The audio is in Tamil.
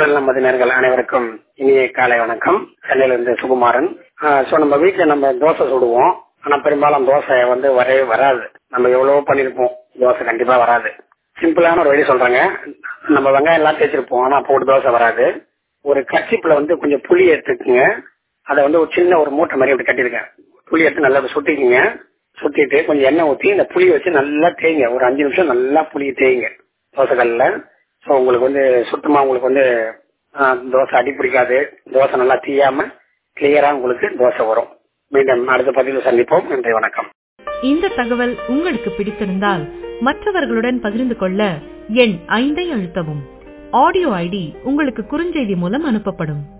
குரல் நமது நேர்கள் அனைவருக்கும் இனிய காலை வணக்கம் சென்னையிலிருந்து சுகுமாரன் ஸோ நம்ம வீட்டில் நம்ம தோசை சுடுவோம் ஆனா பெரும்பாலும் தோசை வந்து வரவே வராது நம்ம எவ்வளவோ பண்ணிருப்போம் தோசை கண்டிப்பா வராது சிம்பிளான ஒரு வழி சொல்றேங்க நம்ம வெங்காயம் எல்லாம் தேய்ச்சிருப்போம் ஆனா போட்டு தோசை வராது ஒரு கச்சிப்புல வந்து கொஞ்சம் புளி எடுத்துக்கோங்க அதை வந்து ஒரு சின்ன ஒரு மூட்டை மாதிரி அப்படி கட்டிருக்கேன் புளி எடுத்து நல்லா சுட்டிக்கிங்க சுத்திட்டு கொஞ்சம் எண்ணெய் ஊற்றி இந்த புளியை வச்சு நல்லா தேய்ங்க ஒரு அஞ்சு நிமிஷம் நல்லா புளியை தேய்ங்க தோசைக்கல்ல ஸோ உங்களுக்கு வந்து சுத்தமா உங்களுக்கு வந்து ஆ, தோசை அடி பிடிக்காது தோசை நல்லா தீயாம கிளியரா உங்களுக்கு தோசை வரும் மீண்டும் அடுத்த பதிவில் சந்திப்போம் நன்றி வணக்கம் இந்த தகவல் உங்களுக்கு பிடித்திருந்தால் மற்றவர்களுடன் பகிர்ந்து கொள்ள எண் ஐந்தை அழுத்தவும் ஆடியோ ஐடி உங்களுக்கு குறுஞ்செய்தி மூலம் அனுப்பப்படும்